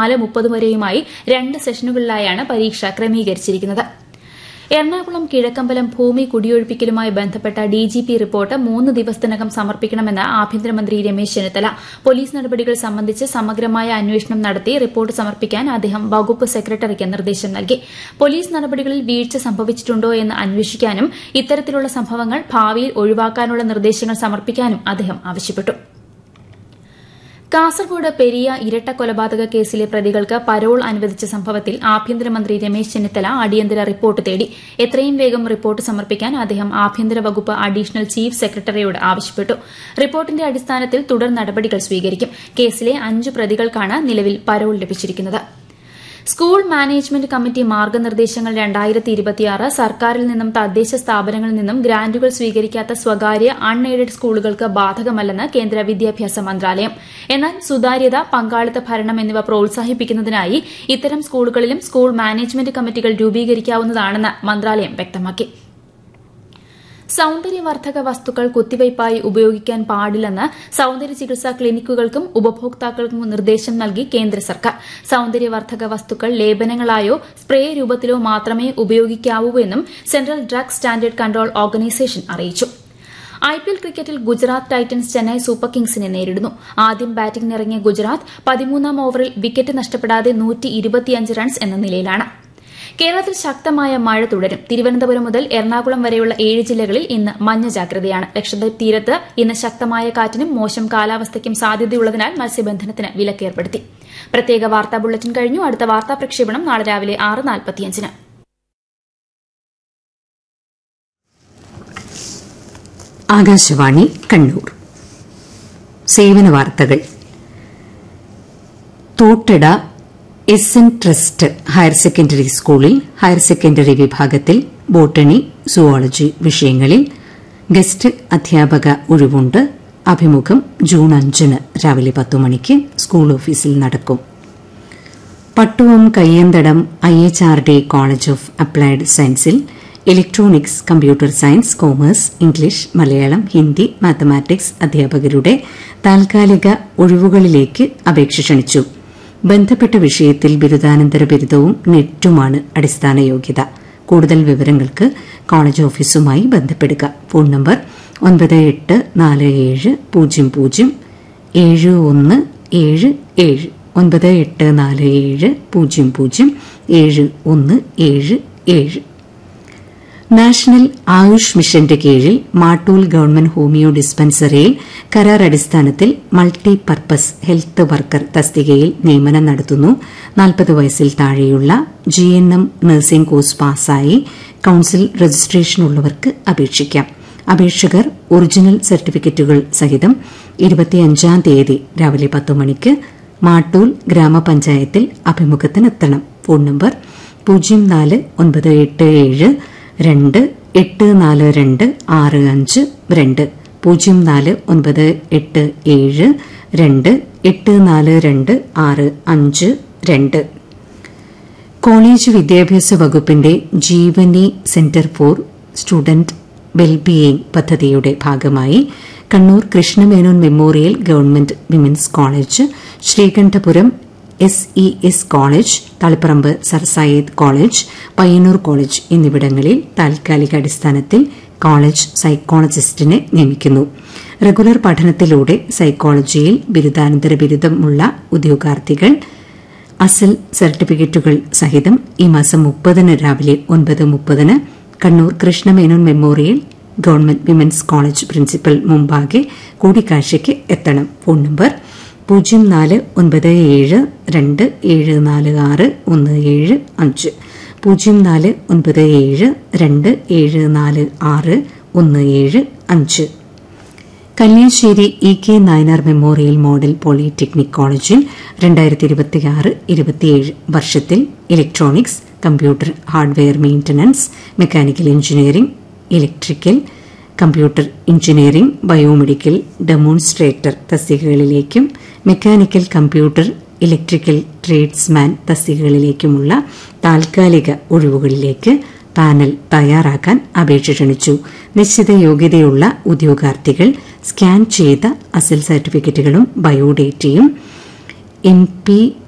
നാല് മുപ്പത് വരെയുമായി രണ്ട് സെഷനുകളിലായാണ് പരീക്ഷ ക്രമീകരിച്ചിരിക്കുന്നത് എറണാകുളം കിഴക്കമ്പലം ഭൂമി കുടിയൊഴിപ്പിക്കലുമായി ബന്ധപ്പെട്ട ഡിജിപി റിപ്പോർട്ട് മൂന്ന് ദിവസത്തിനകം സമർപ്പിക്കണമെന്ന് ആഭ്യന്തരമന്ത്രി രമേശ് ചെന്നിത്തല പോലീസ് നടപടികൾ സംബന്ധിച്ച് സമഗ്രമായ അന്വേഷണം നടത്തി റിപ്പോർട്ട് സമർപ്പിക്കാൻ അദ്ദേഹം വകുപ്പ് സെക്രട്ടറിക്ക് നിർദ്ദേശം നൽകി പോലീസ് നടപടികളിൽ വീഴ്ച സംഭവിച്ചിട്ടുണ്ടോ എന്ന് അന്വേഷിക്കാനും ഇത്തരത്തിലുള്ള സംഭവങ്ങൾ ഭാവിയിൽ ഒഴിവാക്കാനുള്ള നിർദ്ദേശങ്ങൾ സമർപ്പിക്കാനും അദ്ദേഹം ആവശ്യപ്പെട്ടു കാസർഗോഡ് പെരിയ ഇരട്ട കൊലപാതക കേസിലെ പ്രതികൾക്ക് പരോൾ അനുവദിച്ച സംഭവത്തിൽ ആഭ്യന്തരമന്ത്രി രമേശ് ചെന്നിത്തല അടിയന്തര റിപ്പോർട്ട് തേടി എത്രയും വേഗം റിപ്പോർട്ട് സമർപ്പിക്കാൻ അദ്ദേഹം ആഭ്യന്തര വകുപ്പ് അഡീഷണൽ ചീഫ് സെക്രട്ടറിയോട് ആവശ്യപ്പെട്ടു റിപ്പോർട്ടിന്റെ അടിസ്ഥാനത്തിൽ തുടർ നടപടികൾ സ്വീകരിക്കും കേസിലെ അഞ്ചു പ്രതികൾക്കാണ് നിലവിൽ പരോൾ ലഭിച്ചിരിക്കുന്നത് സ്കൂൾ മാനേജ്മെന്റ് കമ്മിറ്റി മാർഗനിർദ്ദേശങ്ങൾ രണ്ടായിരത്തി ഇരുപത്തിയാറ് സർക്കാരിൽ നിന്നും തദ്ദേശ സ്ഥാപനങ്ങളിൽ നിന്നും ഗ്രാന്റുകൾ സ്വീകരിക്കാത്ത സ്വകാര്യ അൺ എയ്ഡഡ് സ്കൂളുകൾക്ക് ബാധകമല്ലെന്ന് കേന്ദ്ര വിദ്യാഭ്യാസ മന്ത്രാലയം എന്നാൽ സുതാര്യത പങ്കാളിത്ത ഭരണം എന്നിവ പ്രോത്സാഹിപ്പിക്കുന്നതിനായി ഇത്തരം സ്കൂളുകളിലും സ്കൂൾ മാനേജ്മെന്റ് കമ്മിറ്റികൾ രൂപീകരിക്കാവുന്നതാണെന്ന് മന്ത്രാലയം വ്യക്തമാക്കി സൌന്ദര്യവർദ്ധക വസ്തുക്കൾ കുത്തിവയ്പായി ഉപയോഗിക്കാൻ പാടില്ലെന്ന് സൌന്ദര്യ ചികിത്സാ ക്ലിനിക്കുകൾക്കും ഉപഭോക്താക്കൾക്കും നിർദ്ദേശം നൽകി കേന്ദ്ര സർക്കാർ സൌന്ദര്യവർദ്ധക വസ്തുക്കൾ ലേപനങ്ങളായോ സ്പ്രേ രൂപത്തിലോ മാത്രമേ ഉപയോഗിക്കാവൂ എന്നും central drug standard control organisation അറിയിച്ചു ഐപിഎൽ ക്രിക്കറ്റിൽ ഗുജറാത്ത് ടൈറ്റൻസ് ചെന്നൈ സൂപ്പർ കിങ്സിനെ നേരിടുന്നു ആദ്യം ബാറ്റിംഗിനിറങ്ങിയ ഗുജറാത്ത് പതിമൂന്നാം ഓവറിൽ വിക്കറ്റ് നഷ്ടപ്പെടാതെ റൺസ് എന്ന നിലയിലാണ് കേരളത്തിൽ ശക്തമായ മഴ തുടരും തിരുവനന്തപുരം മുതൽ എറണാകുളം വരെയുള്ള ഏഴ് ജില്ലകളിൽ ഇന്ന് മഞ്ഞ ജാഗ്രതയാണ് ലക്ഷദ്വീപ് തീരത്ത് ഇന്ന് ശക്തമായ കാറ്റിനും മോശം കാലാവസ്ഥയ്ക്കും സാധ്യതയുള്ളതിനാൽ മത്സ്യബന്ധനത്തിന് വിലക്കേർപ്പെടുത്തി പ്രത്യേക വാർത്താ ബുള്ളറ്റിൻ കഴിഞ്ഞു അടുത്ത വാർത്താ പ്രക്ഷേപണം നാളെ രാവിലെ ആറ് നാൽപ്പത്തിയഞ്ചിന് ആകാശവാണി കണ്ണൂർ സേവന വാർത്തകൾ Thottada S N trust higher secondary സ്കൂളിൽ ഹയർ സെക്കൻഡറി വിഭാഗത്തിൽ ബോട്ടണി സുവോളജി വിഷയങ്ങളിൽ ഗസ്റ്റ് അധ്യാപക ഒഴിവുണ്ട് അഭിമുഖം ജൂൺ അഞ്ചിന് രാവിലെ പത്തു മണിക്ക് സ്കൂൾ ഓഫീസിൽ നടക്കും Pattuvam Kayyanthadam I H R D college of applied സയൻസിൽ electronics computer science commerce English Malayalam Hindi mathematics അധ്യാപകരുടെ താൽക്കാലിക ഒഴിവുകളിലേക്ക് അപേക്ഷ ക്ഷണിച്ചു ബന്ധപ്പെട്ട വിഷയത്തിൽ ബിരുദാനന്തര ബിരുദവും നെറ്റുമാണ് അടിസ്ഥാന യോഗ്യത കൂടുതൽ വിവരങ്ങൾക്ക് കോളേജ് ഓഫീസുമായി ബന്ധപ്പെടുക ഫോൺ നമ്പർ ഒൻപത് എട്ട് നാല് ഏഴ് പൂജ്യം പൂജ്യം ഏഴ് ഒന്ന് ഏഴ് ഏഴ് ഒൻപത് എട്ട് നാല് ഏഴ് പൂജ്യം പൂജ്യം ഏഴ് ഒന്ന് ഏഴ് ഏഴ് നാഷണൽ ആയുഷ് മിഷന്റെ കീഴിൽ മാട്ടൂൽ ഗവൺമെന്റ് ഹോമിയോ ഡിസ്പെൻസറിയിൽ കരാർ അടിസ്ഥാനത്തിൽ മൾട്ടി പർപ്പസ് ഹെൽത്ത് വർക്കർ തസ്തികയിൽ നിയമനം നടത്തുന്നു നാൽപ്പത് വയസ്സിൽ താഴെയുള്ള G N M nursing course പാസ്സായി കൌൺസിൽ രജിസ്ട്രേഷനുള്ളവർക്ക് അപേക്ഷിക്കാം അപേക്ഷകർ ഒറിജിനൽ സർട്ടിഫിക്കറ്റുകൾ സഹിതം ഇരുപത്തിയഞ്ചാം തീയതി രാവിലെ പത്ത് മണിക്ക് മാട്ടൂൽ ഗ്രാമപഞ്ചായത്തിൽ അഭിമുഖത്തിനെത്തണം ഫോൺ നമ്പർ പൂജ്യം നാല് ഒൻപത് എട്ട് ഏഴ് രണ്ട് എട്ട് നാല് രണ്ട് ആറ് അഞ്ച് രണ്ട് പൂജ്യം നാല് ഒൻപത് എട്ട് ഏഴ് രണ്ട് എട്ട് നാല് രണ്ട് ആറ് അഞ്ച് രണ്ട് കോളേജ് വിദ്യാഭ്യാസ വകുപ്പിന്റെ Jeevani centre for student wellbeing പദ്ധതിയുടെ ഭാഗമായി Kannur Krishna Menon memorial government women's college Sreekandapuram S E S college Taliparamba sir Syed college Payyanur college എന്നിവിടങ്ങളിൽ താൽക്കാലിക അടിസ്ഥാനത്തിൽ കോളേജ് സൈക്കോളജിസ്റ്റിനെ നിയമിക്കുന്നു റെഗുലർ പഠനത്തിലൂടെ സൈക്കോളജിയിൽ ബിരുദാനന്തര ബിരുദമുള്ള ഉദ്യോഗാർത്ഥികൾ അസൽ സർട്ടിഫിക്കറ്റുകൾ സഹിതം ഈ മാസം മുപ്പതിന് രാവിലെ ഒൻപത് മുപ്പതിന് Kannur Krishna Menon memorial government women's college principal മുമ്പാകെ കൂടിക്കാഴ്ചയ്ക്ക് എത്തണം ഫോൺ നമ്പർ പൂജ്യം നാല് ഒൻപത് ഏഴ് രണ്ട് ഏഴ് നാല് ആറ് ഒന്ന് ഏഴ് അഞ്ച് പൂജ്യം നാല് ഒൻപത് ഏഴ് രണ്ട് ഏഴ് നാല് ആറ് ഒന്ന് ഏഴ് അഞ്ച് Kalliasseri E K Nayanar memorial model polytechnic കോളേജിൽ രണ്ടായിരത്തി ഇരുപത്തിയാറ് ഇരുപത്തിയേഴ് വർഷത്തിൽ electronics computer hardware maintenance mechanical engineering electrical computer engineering biomedical demonstrator തസ്തികകളിലേക്കും മെക്കാനിക്കൽ കമ്പ്യൂട്ടർ ഇലക്ട്രിക്കൽ ട്രേഡ്സ്മാൻ തസ്തികകളിലേക്കുമുള്ള താൽക്കാലിക ഒഴിവുകളിലേക്ക് പാനൽ തയ്യാറാക്കാൻ അപേക്ഷ ക്ഷണിച്ചു നിശ്ചിത യോഗ്യതയുള്ള ഉദ്യോഗാർത്ഥികൾ സ്കാൻ ചെയ്ത അസൽ സർട്ടിഫിക്കറ്റുകളും ബയോഡേറ്റയും എം പി